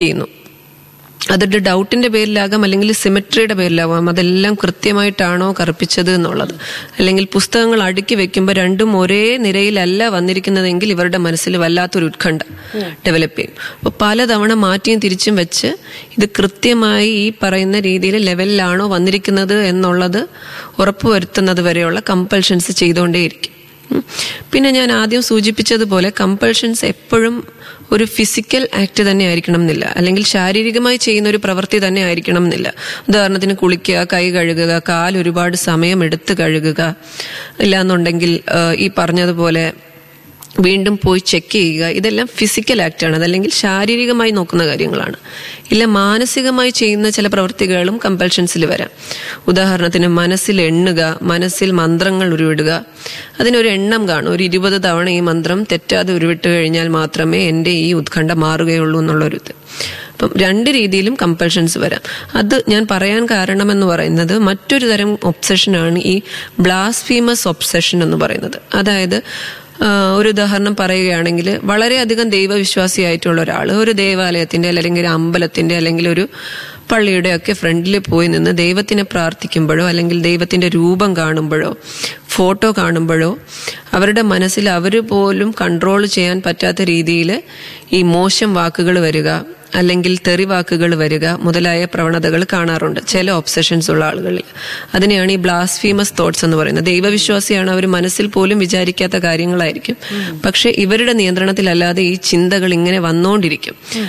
ചെയ്യുന്നു അതൊരു ഡൗട്ടിന്റെ പേരിലാകാം അല്ലെങ്കിൽ സിമെട്രിയുടെ പേരിലാവാം അതെല്ലാം കൃത്യമായിട്ടാണോ കറുപ്പിച്ചത് എന്നുള്ളത് അല്ലെങ്കിൽ പുസ്തകങ്ങൾ അടുക്കി വെക്കുമ്പോൾ രണ്ടും ഒരേ നിരയിലല്ല വന്നിരിക്കുന്നതെങ്കിൽ ഇവരുടെ മനസ്സിൽ വല്ലാത്തൊരു ഉത്കണ്ഠ ഡെവലപ്പ് ചെയ്യും അപ്പോൾ പലതവണ മാറ്റിയും തിരിച്ചും വെച്ച് ഇത് കൃത്യമായി ഈ പറയുന്ന രീതിയിൽ ലെവലിലാണോ വന്നിരിക്കുന്നത് എന്നുള്ളത് ഉറപ്പുവരുത്തുന്നത് വരെയുള്ള കമ്പൽഷൻസ് ചെയ്തുകൊണ്ടേയിരിക്കും ഉം. പിന്നെ ഞാൻ ആദ്യം സൂചിപ്പിച്ചതുപോലെ കമ്പൾഷൻസ് എപ്പോഴും ഒരു ഫിസിക്കൽ ആക്ട് തന്നെ ആയിരിക്കണം എന്നില്ല അല്ലെങ്കിൽ ശാരീരികമായി ചെയ്യുന്ന ഒരു പ്രവൃത്തി തന്നെ ആയിരിക്കണം എന്നില്ല ഉദാഹരണത്തിന് കുളിക്കുക കൈ കഴുകുക കാൽ ഒരുപാട് സമയം എടുത്ത് കഴുകുക ഇല്ലാന്നുണ്ടെങ്കിൽ ആ, ഈ പറഞ്ഞതുപോലെ വീണ്ടും പോയി ചെക്ക് ചെയ്യുക ഇതെല്ലാം ഫിസിക്കൽ ആക്റ്റാണ് അതല്ലെങ്കിൽ ശാരീരികമായി നോക്കുന്ന കാര്യങ്ങളാണ് ഇല്ല മാനസികമായി ചെയ്യുന്ന ചില പ്രവൃത്തികളും കമ്പൽഷൻസിൽ വരാം ഉദാഹരണത്തിന് മനസ്സിൽ എണ്ണുക മനസ്സിൽ മന്ത്രങ്ങൾ ഉരുവിടുക അതിനൊരു എണ്ണം കാണും ഒരു ഇരുപത് തവണ ഈ മന്ത്രം തെറ്റാതെ ഉരുവിട്ട് കഴിഞ്ഞാൽ മാത്രമേ എൻ്റെ ഈ ഉത്കണ്ഠ മാറുകയുള്ളൂ എന്നുള്ളൊരു ഇത് അപ്പം രണ്ട് രീതിയിലും കമ്പൽഷൻസ് വരാം അത് ഞാൻ പറയാൻ കാരണമെന്ന് പറയുന്നത് മറ്റൊരു തരം ഒബ്സഷനാണ് ഈ ബ്ലാസ്ഫീമസ് ഒബ്സഷൻ എന്ന് പറയുന്നത് അതായത് ആ, ഒരു ഉദാഹരണം പറയുകയാണെങ്കിൽ വളരെയധികം ദൈവവിശ്വാസിയായിട്ടുള്ള ഒരാൾ ഒരു ദേവാലയത്തിന്റെ അല്ലെങ്കിൽ ഒരു അമ്പലത്തിന്റെ അല്ലെങ്കിൽ ഒരു പള്ളിയുടെ ഒക്കെ ഫ്രണ്ടിൽ പോയി നിന്ന് ദൈവത്തിനെ പ്രാർത്ഥിക്കുമ്പോഴോ അല്ലെങ്കിൽ ദൈവത്തിന്റെ രൂപം കാണുമ്പോഴോ ഫോട്ടോ കാണുമ്പോഴോ അവരുടെ മനസ്സിൽ അവർ പോലും കൺട്രോൾ ചെയ്യാൻ പറ്റാത്ത രീതിയിൽ ഈ മോശം വാക്കുകൾ വരിക അല്ലെങ്കിൽ തെറി വാക്കുകൾ വരിക മുതലായ പ്രവണതകൾ കാണാറുണ്ട് ചില ഒബ്സഷൻസ് ഉള്ള ആളുകളിൽ അതിനെയാണ് ഈ ബ്ലാസ്ഫീമസ് തോട്ട്സ് എന്ന് പറയുന്നത് ദൈവവിശ്വാസിയാണ് അവർ മനസ്സിൽ പോലും വിചാരിക്കാത്ത കാര്യങ്ങളായിരിക്കും പക്ഷെ ഇവരുടെ നിയന്ത്രണത്തിലല്ലാതെ ഈ ചിന്തകൾ ഇങ്ങനെ വന്നുകൊണ്ടിരിക്കും